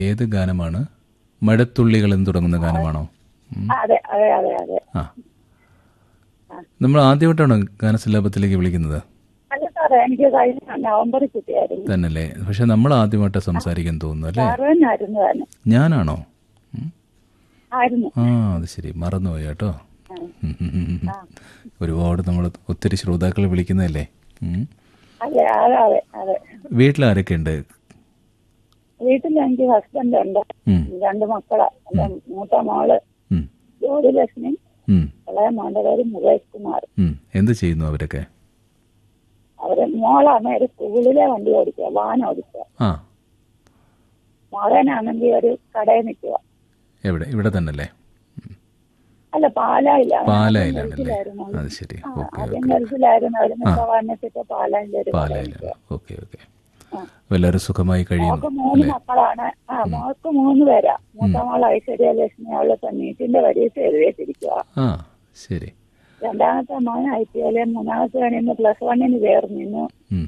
ഏത് ഗാനമാണ് മഴത്തുള്ളികൾ എന്ന് തുടങ്ങുന്ന ഗാനമാണോ ഉം. അതെ അതെ അതെ അതെ ആ നമ്മൾ ആദ്യമായിട്ടാണോ ഗാനസല്ലാപത്തിലേക്ക് വിളിക്കുന്നത് അല്ല സാറേ എനിക്ക് കഴിഞ്ഞ നവംബറിൽ കിട്ടിയായിരുന്നു തന്നല്ലേ പക്ഷെ നമ്മൾ ആദ്യമായിട്ട് സംസാരിക്കാൻ തോന്നുന്നു അല്ലേ സാറുവനായിരുന്നു തന്നെ ഞാനാണോ ഉം. ആയിരുന്നു ആ അത് ശരി മറന്നുപോയി കേട്ടോ ആ. ഉം, ഉം, ഉം, ഉം. ഒരുപാട് നമ്മൾ ഒത്തിരി ശ്രോതാക്കൾ വിളിക്കുന്നതല്ലേ ഉം. അതെ അതെ അതെ അതെ വീട്ടിൽ ആരൊക്കെ ഉണ്ട് വീട്ടിൽ എനിക്ക് ഹസ്ബൻഡ് ഉണ്ട് ഉം, രണ്ട് മക്കളാ എന്റെ മൂത്ത മോള് ഉം, ജ്യോതിലക്ഷ്മി ഉം, ഇളയ മോന്റെ പേര് മുകേഷ് കുമാർ ഉം. എന്ത് ചെയ്യുന്നു അവരൊക്കെ അവര് മോളാണ് ഒരു സ്കൂളിലെ വണ്ടി ഓടിക്കുക വാൻ ഓടിക്കുക ആ മകനാണെങ്കിൽ ഒരു കടയിൽ നിൽക്കുക എവിടെ ഇവിടെ തന്നെയല്ലേ അല്ല പാലായില്ല അവൻ പാലായിലാണല്ലേ ഗൾഫിലായിരുന്നു. അത് ശരി ആ, ഓക്കെ ആദ്യം ഓക്കെ ഗൾഫിലായിരുന്നു അവര് വന്നിട്ട് പാലായിലെ ഒരു കടയിൽ പാലായിലാണ് നിൽക്കുക. ഓക്കെ ഓക്കെ ആ. എല്ലാവരും സുഖമായി മോൾക്ക് കഴിയുന്നു മൂന്ന് അല്ലേ മക്കളാണ് ആ മോൾക്ക് മൂന്ന് പേരാ മൂത്ത മോൾ ഐശ്വര്യ ലക്ഷ്മി അവള് നീറ്റിന്റെ പരീക്ഷ എഴുതിയിട്ടിരിക്കുക ആ ശരി രണ്ടാമത്തെ മോൻ ഐ ടി എല് മൂന്നാമത്തെ കഴിയുമ്പോൾ പ്ലസ് വണ്ണിന് ചേർന്നിരുന്നു ഉം.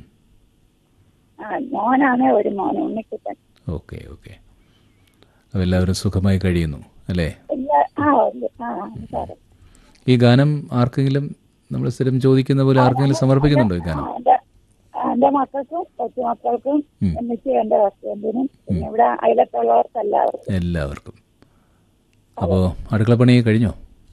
ആ മോനാണ് ഒരു മോൻ ഉണ്ണിക്കുട്ടൻ ഓക്കെ ഓക്കെ അപ്പോൾ എല്ലാവരും സുഖമായി കഴിയുന്നു അല്ലേ ഇല്ല ആ ഉണ്ട്. ആ സാറേ ഈ ഗാനം ആർക്കെങ്കിലും നമ്മൾ സ്ഥിരം ചോദിക്കുന്ന പോലെ ആർക്കെങ്കിലും സമർപ്പിക്കുന്നുണ്ടോ ഈ ആ, ഗാനം എന്റെ ആ, എന്റെ മക്കൾക്കും കൊച്ചുമക്കൾക്കും ഉം. എനിക്ക് എന്റെ ഹസ്ബൻഡിനും പിന്നെ ഇവിടെ അയലത്തുള്ളവർക്ക് എല്ലാവർക്കും എല്ലാവർക്കും അപ്പോൾ അടുക്കളപ്പണി കഴിഞ്ഞോ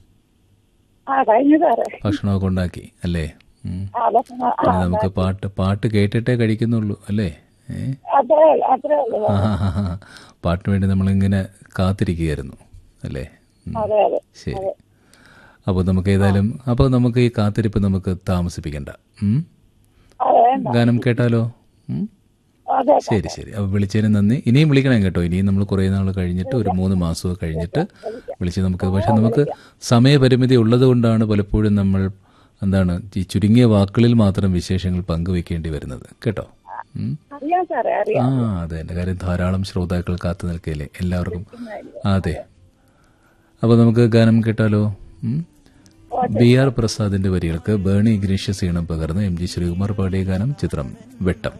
ആ കഴിഞ്ഞു സാറേ ഭക്ഷണമൊക്കെ ഉണ്ടാക്കി അല്ലേ ഉം. ആ ഭക്ഷണം ആ, ഇനി നമുക്ക് പാട്ട് പാട്ട് കേട്ടിട്ടേ കഴിക്കുന്നുള്ളൂ അല്ലേ ഏ അത്രേ ഉള്ളൂ അത്രേ ഉള്ളൂ ആ, ആ, ആ, ആ. പാട്ടിന് വേണ്ടി നമ്മളിങ്ങനെ കാത്തിരിക്കുകയായിരുന്നു അല്ലേ ഉം. അതെ അതെ ശരി അപ്പോൾ നമുക്ക് ഏതായാലും അപ്പോൾ നമുക്ക് ഈ കാത്തിരിപ്പ് നമുക്ക് താമസിപ്പിക്കണ്ട ഉം? അതെ വേണ്ട ഗാനം കേട്ടാലോ ഉം? അതെ ശരി ശരി അപ്പോൾ വിളിച്ചതിന് നന്ദി ഇനിയും വിളിക്കണം കേട്ടോ ഇനിയും നമ്മൾ കുറേ നാൾ കഴിഞ്ഞിട്ട് ഒരു മൂന്ന് മാസമൊക്കെ കഴിഞ്ഞിട്ട് വിളിച്ച് നമുക്ക് പക്ഷെ നമുക്ക് സമയപരിമിതി ഉള്ളത് കൊണ്ടാണ് പലപ്പോഴും നമ്മൾ എന്താണ് ഈ ചുരുങ്ങിയ വാക്കുകളിൽ മാത്രം വിശേഷങ്ങൾ പങ്കുവെക്കേണ്ടി വരുന്നത് കേട്ടോ ഉം? അറിയാം സാറേ അറിയാം ആ അതെ എൻ്റെ കാര്യം ധാരാളം ശ്രോതാക്കൾ കാത്തു നിൽക്കുകയല്ലേ എല്ലാവർക്കും അതെ അപ്പോൾ നമുക്ക് ഗാനം കേട്ടാലോ ഉം? ബി ആർ പ്രസാദിന്റെ വരികൾക്ക് ബേണി ഇഗ്നീഷ്യസ് ഈണം പകർന്ന് എം ജി ശ്രീകുമാർ പാടിയ ഗാനം ചിത്രം വെട്ടം